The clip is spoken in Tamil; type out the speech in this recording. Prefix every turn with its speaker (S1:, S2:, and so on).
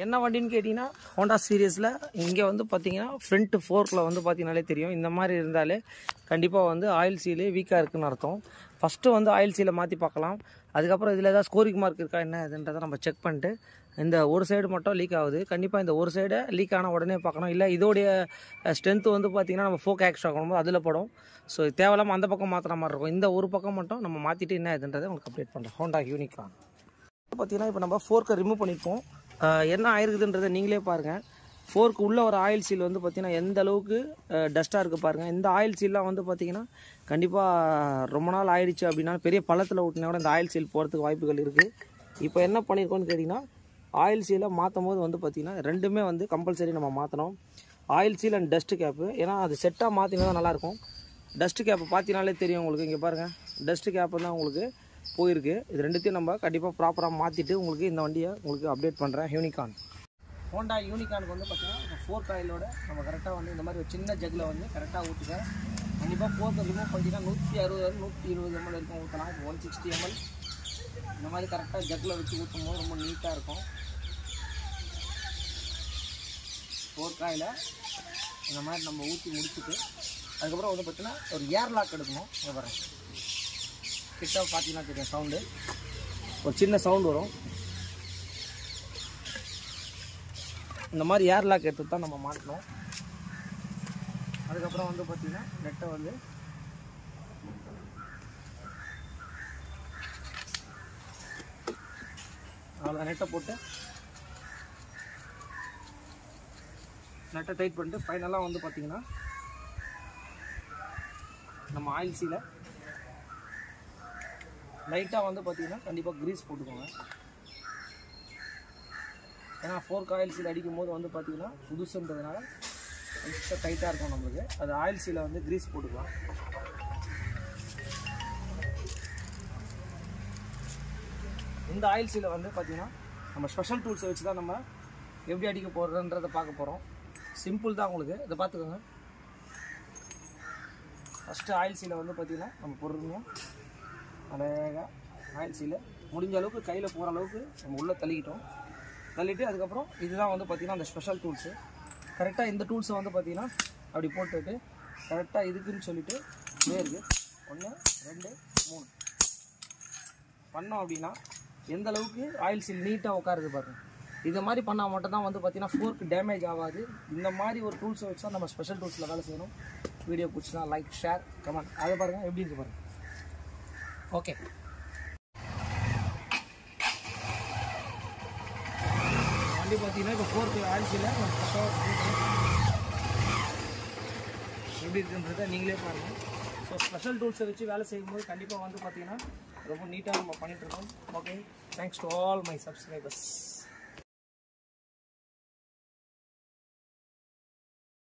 S1: என்ன வண்டின்னு கேட்டிங்கன்னா ஹோண்டா சீரியஸில் இங்கே வந்து பார்த்தீங்கன்னா ஃப்ரண்ட் ஃபோர்க்கில் வந்து பார்த்தீங்கனாலே தெரியும் இந்த மாதிரி இருந்தாலே கண்டிப்பாக வந்து ஆயில் சீலு வீக்காக இருக்குன்னு அர்த்தம் ஃபஸ்ட்டு வந்து ஆயில் சீலை மாற்றி பார்க்கலாம் அதுக்கப்புறம் இதில் ஏதாவது ஸ்கோரிங் மார்க் இருக்கா என்ன இதுன்றதை நம்ம செக் பண்ணிட்டு இந்த ஒரு சைடு மட்டும் லீக் ஆகுது கண்டிப்பாக இந்த ஒரு சைடை லீக் ஆன உடனே பார்க்கணும் இல்லை இதோடைய ஸ்ட்ரென்த் வந்து பார்த்திங்கன்னா நம்ம ஃபோக் ஆக்ஷன் ஆகணும் அதில் படும் ஸோ தேவையில்லாமல் அந்த பக்கம் மாற்றுற மாதிரி இருக்கும் இந்த ஒரு பக்கம் மட்டும் நம்ம மாற்றிட்டு என்ன இதுன்றதை உங்களுக்கு அப்டேட் பண்ணுறோம் ஹோண்டா யூனிகான் பார்த்தீங்கன்னா இப்போ நம்ம ஃபோர்க்கை ரிமூவ் பண்ணியிருப்போம் ஆஹ் என்ன ஆயிருக்குதுன்றதை நீங்களே பாருங்கள் ஃபோர்க்கு உள்ள ஒரு ஆயில் சீல் வந்து பார்த்திங்கன்னா எந்த அளவுக்கு டஸ்ட்டாக இருக்குது பாருங்கள் இந்த ஆயில் சீல்லாம் வந்து பார்த்திங்கன்னா கண்டிப்பாக ரொம்ப நாள் ஆயிடுச்சு அப்படின்னா பெரிய பள்ளத்தில் விட்டுனா கூட இந்த ஆயில் சீல் போகிறதுக்கு வாய்ப்புகள் இருக்குது இப்போ என்ன பண்ணியிருக்கோம்னு கேட்டிங்கன்னா ஆயில் சீலை மாற்றும் போது வந்து பார்த்திங்கன்னா ரெண்டுமே வந்து கம்பல்சரி நம்ம மாற்றணும் oil seal and dust cap ஏன்னா அது செட்டாக மாற்றினா தான் நல்லாயிருக்கும் டஸ்ட் கேப்பு பார்த்தீங்கனாலே தெரியும் உங்களுக்கு இங்கே பாருங்கள் டஸ்ட் கேப்பு தான் உங்களுக்கு போயிருக்கு இது ரெண்டுத்தையும் நம்ம கண்டிப்பாக ப்ராப்பராக மாற்றிட்டு உங்களுக்கு இந்த வண்டியை உங்களுக்கு அப்டேட் பண்ணுறேன் யூனிகான் ஹோண்டா யூனிகானுக்கு வந்து பார்த்தீங்கன்னா ஃபோர் காயிலோட நம்ம கரெக்டாக வந்து இந்த மாதிரி ஒரு சின்ன ஜக்கில் வந்து கரெக்டாக ஊற்றுக்க கண்டிப்பாக ஃபோர்க்கை ரிமூவ் பண்ணிட்டீங்கன்னா நூற்றி அறுபது நூற்றி இருபது எம்எல் இருக்கும் ஊற்றலாம் இப்போ ஒன் சிக்ஸ்டி எம்எல் இந்த மாதிரி கரெக்டாக ஜக்கில் வச்சு ஊற்றும் போது ரொம்ப நீட்டாக இருக்கும் ஃபோர் காயில் இந்த மாதிரி நம்ம ஊற்றி முடிச்சுட்டு அதுக்கப்புறம் வந்து பார்த்தீங்கன்னா ஒரு ஏர் லாக் எடுக்கணும் இங்கே பாருங்க கிட்ட பார்த்தீங்கன்னா தெரியும் சவுண்டு ஒரு சின்ன சவுண்ட் வரும் இந்த மாதிரி ஏர் லாக் எடுத்து தான் நம்ம மாட்டணும் அதுக்கப்புறம் வந்து பார்த்தீங்கன்னா நெட்டை வந்து அவ்வளோ நெட்டை போட்டு நெட்டை டைட் பண்ணிட்டு ஃபைனலாக வந்து பார்த்தீங்கன்னா நம்ம ஆயில் சீல லைட்டாக வந்து பார்த்தீங்கன்னா கண்டிப்பாக க்ரீஸ் போட்டுக்கோங்க ஏன்னா ஃபோர்க் ஆயில் சீல் அடிக்கும் போது வந்து பார்த்தீங்கன்னா புதுசுன்றதுனால எக்ஸ்ட்ரா டைட்டாக இருக்கும் நம்மளுக்கு அது ஆயில் சீலை வந்து க்ரீஸ் போட்டுக்கலாம் இந்த ஆயில் சீலை வந்து பார்த்தீங்கன்னா நம்ம ஸ்பெஷல் டூல்ஸை வச்சு தான் நம்ம எப்படி அடிக்க போகிறோன்றதை பார்க்க போகிறோம் சிம்பிள் தான் உங்களுக்கு இதை பார்த்துக்கோங்க ஃபஸ்ட்டு ஆயில் சீலை வந்து பார்த்தீங்கன்னா நம்ம பொறுமையாக அழகாக ஆயில் சீலை முடிஞ்ச அளவுக்கு கையில் போகிற அளவுக்கு நம்ம உள்ளே தள்ளிக்கிட்டோம் தள்ளிட்டு அதுக்கப்புறம் இதுதான் வந்து பார்த்திங்கன்னா அந்த ஸ்பெஷல் டூல்ஸு கரெக்டாக இந்த டூல்ஸை வந்து பார்த்திங்கன்னா அப்படி போட்டுட்டு கரெக்டாக இதுக்குன்னு சொல்லிட்டு இருக்குது ஒன்று ரெண்டு மூணு பண்ணோம் அப்படின்னா எந்த அளவுக்கு ஆயில் சீல் நீட்டாக உட்காருது பாருங்க இது மாதிரி பண்ணால் மட்டும் தான் வந்து பார்த்தீங்கன்னா ஃபோர்க் டேமேஜ் ஆகாது இந்த மாதிரி ஒரு டூல்ஸை வச்சு தான் நம்ம ஸ்பெஷல் டூல்ஸில் வேலை செய்யணும் வீடியோ பிடிச்சினா லைக் ஷேர் கமெண்ட் அதை பாருங்கள் எப்படி இருக்கு பாருங்கள் ஓகே வண்டி பார்த்தீங்கன்னா இப்போ ஃபோர்க்கு ஆயிடுச்சுல எப்படி இருக்குன்றதை நீங்களே பாருங்கள் ஸோ ஸ்பெஷல் டூல்ஸை வச்சு வேலை செய்யும்போது கண்டிப்பாக வந்து பார்த்தீங்கன்னா ரொம்ப நீட்டாக நம்ம பண்ணிட்டு இருக்கோம் okay thanks to all my subscribers